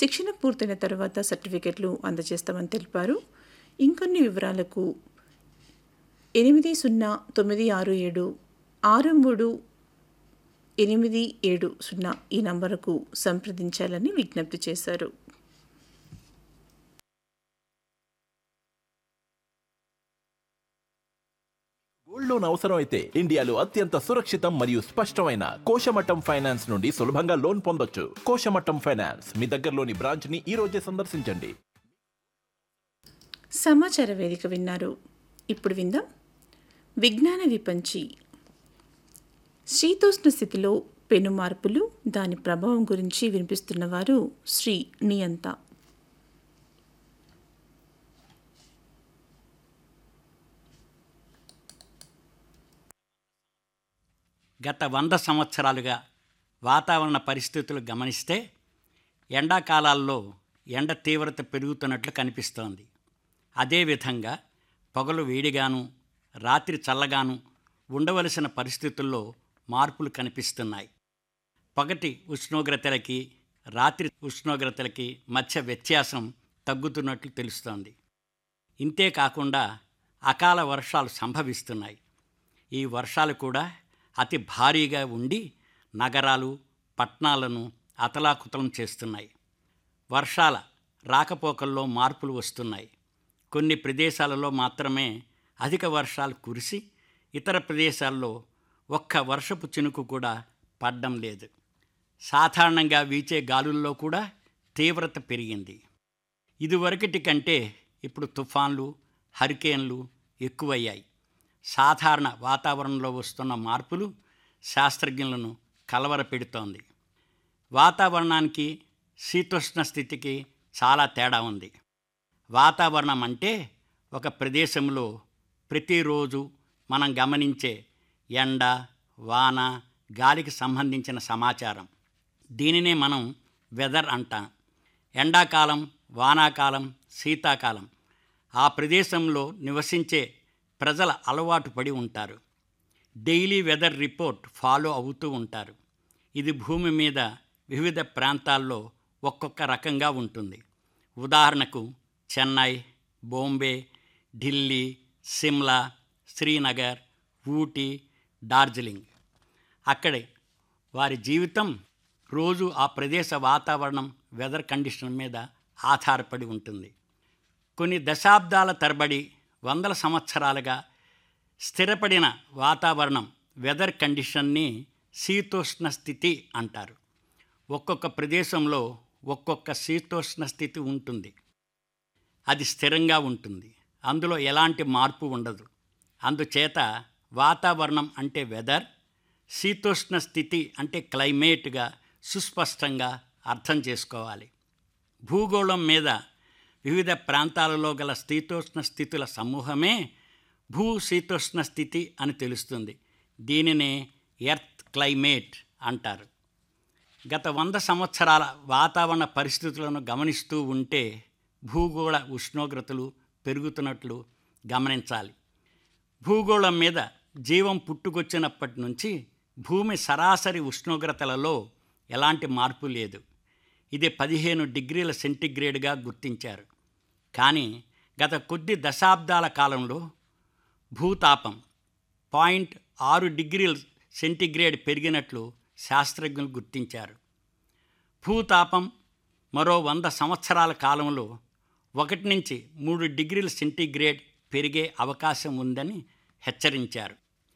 శిక్షణ పూర్తయిన తర్వాత సర్టిఫికెట్లు అందజేస్తామని తెలిపారు ఇంకొన్ని వివరాలకు ఎనిమిది సున్నా తొమ్మిది ఆరు ఏడు ఆరు మూడు ఎనిమిది ఏడు సున్నా ఈ నంబరుకు సంప్రదించాలని విజ్ఞప్తి చేశారు గోల్డ్ లోన్ అవసరం అయితే ఇండియాలో అత్యంత సురక్షితం మరియు స్పష్టమైన కోశమట్టం ఫైనాన్స్ నుండి సులభంగా లోన్ పొందొచ్చు కోశమట్టం ఫైనాన్స్ మీ దగ్గరలోని బ్రాంచ్ ని ఈ రోజే సందర్శించండి సమాచార వేదిక విన్నారు ఇప్పుడు విందాం విజ్ఞాన విపంచి శీతోష్ణ స్థితిలో పెను మార్పులు దాని ప్రభావం గురించి వినిపిస్తున్నవారు శ్రీ నియంత గత వంద సంవత్సరాలుగా వాతావరణ పరిస్థితులు గమనిస్తే ఎండాకాలాల్లో ఎండ తీవ్రత పెరుగుతున్నట్లు కనిపిస్తోంది అదేవిధంగా పొగలు వేడిగాను రాత్రి చల్లగాను ఉండవలసిన పరిస్థితుల్లో మార్పులు కనిపిస్తున్నాయి పగటి ఉష్ణోగ్రతలకి రాత్రి ఉష్ణోగ్రతలకి మధ్య వ్యత్యాసం తగ్గుతున్నట్లు తెలుస్తోంది ఇంతే కాకుండా అకాల వర్షాలు సంభవిస్తున్నాయి ఈ వర్షాలు కూడా అతి భారీగా ఉండి నగరాలు పట్టణాలను అతలాకుతలం చేస్తున్నాయి వర్షాల రాకపోకల్లో మార్పులు వస్తున్నాయి కొన్ని ప్రదేశాలలో మాత్రమే అధిక వర్షాలు కురిసి ఇతర ప్రదేశాల్లో ఒక్క వర్షపు చినుకు కూడా పడ్డం లేదు సాధారణంగా వీచే గాలుల్లో కూడా తీవ్రత పెరిగింది ఇదివరకటి కంటే ఇప్పుడు తుఫాన్లు హరికేన్లు ఎక్కువయ్యాయి సాధారణ వాతావరణంలో వస్తున్న మార్పులు శాస్త్రజ్ఞులను కలవరపెడుతోంది వాతావరణానికి శీతోష్ణ స్థితికి చాలా తేడా ఉంది వాతావరణం అంటే ఒక ప్రదేశంలో ప్రతిరోజు మనం గమనించే ఎండ వాన గాలికి సంబంధించిన సమాచారం దీనినే మనం వెదర్ అంటాం ఎండాకాలం వానాకాలం శీతాకాలం ఆ ప్రదేశంలో నివసించే ప్రజల అలవాటు పడి ఉంటారు డైలీ వెదర్ రిపోర్ట్ ఫాలో అవుతూ ఉంటారు ఇది భూమి మీద వివిధ ప్రాంతాల్లో ఒక్కొక్క రకంగా ఉంటుంది ఉదాహరణకు చెన్నై బాంబే ఢిల్లీ సిమ్లా శ్రీనగర్ ఊటీ డార్జిలింగ్ అక్కడే వారి జీవితం రోజు ఆ ప్రదేశ వాతావరణం వెదర్ కండిషన్ మీద ఆధారపడి ఉంటుంది కొన్ని దశాబ్దాల తరబడి వందల సంవత్సరాలుగా స్థిరపడిన వాతావరణం వెదర్ కండిషన్ని శీతోష్ణ స్థితి అంటారు ఒక్కొక్క ప్రదేశంలో ఒక్కొక్క శీతోష్ణ స్థితి ఉంటుంది అది స్థిరంగా ఉంటుంది అందులో ఎలాంటి మార్పు ఉండదు అందుచేత వాతావరణం అంటే వెదర్ శీతోష్ణ స్థితి అంటే క్లైమేట్గా సుస్పష్టంగా అర్థం చేసుకోవాలి భూగోళం మీద వివిధ ప్రాంతాలలో గల శీతోష్ణ స్థితుల సమూహమే భూ శీతోష్ణ స్థితి అని తెలుస్తుంది దీనినే ఎర్త్ క్లైమేట్ అంటారు గత వంద సంవత్సరాల వాతావరణ పరిస్థితులను గమనిస్తూ ఉంటే భూగోళ ఉష్ణోగ్రతలు పెరుగుతున్నట్లు గమనించాలి భూగోళం మీద జీవం పుట్టుకొచ్చినప్పటి నుంచి భూమి సరాసరి ఉష్ణోగ్రతలలో ఎలాంటి మార్పు లేదు ఇది పదిహేను డిగ్రీల సెంటిగ్రేడ్గా గుర్తించారు కానీ గత కొద్ది దశాబ్దాల కాలంలో భూతాపం పాయింట్ ఆరు డిగ్రీల సెంటిగ్రేడ్ పెరిగినట్లు శాస్త్రజ్ఞులు గుర్తించారు భూతాపం మరో వంద సంవత్సరాల కాలంలో ఒకటి నుంచి మూడు డిగ్రీల సెంటిగ్రేడ్ పెరిగే అవకాశం ఉందని హెచ్చరించారు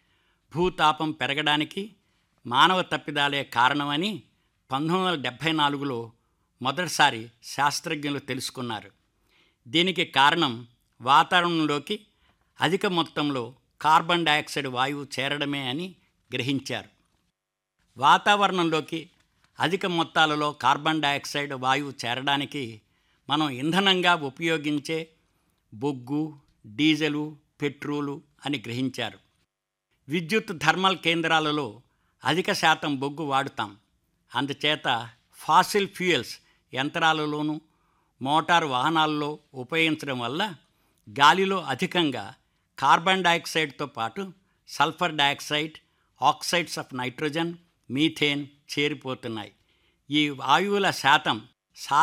భూతాపం పెరగడానికి మానవ తప్పిదాలే కారణమని పంతొమ్మిది వందల డెబ్భై నాలుగులో మొదటిసారి శాస్త్రజ్ఞులు తెలుసుకున్నారు దీనికి కారణం వాతావరణంలోకి అధిక మొత్తంలో కార్బన్ డయాక్సైడ్ వాయువు చేరడమే అని గ్రహించారు వాతావరణంలోకి అధిక మొత్తాలలో కార్బన్ డయాక్సైడ్ వాయువు చేరడానికి మనం ఇంధనంగా ఉపయోగించే బొగ్గు డీజిలు పెట్రోలు అని గ్రహించారు విద్యుత్ థర్మల్ కేంద్రాలలో అధిక శాతం బొగ్గు వాడుతాం అందుచేత ఫాసిల్ ఫ్యూయల్స్ యంత్రాలలోనూ మోటారు వాహనాల్లో ఉపయోగించడం వల్ల గాలిలో అధికంగా కార్బన్ డయాక్సైడ్తో పాటు sulphur dioxide oxides of nitrogen methane చేరిపోతున్నాయి ఈ వాయువుల శాతం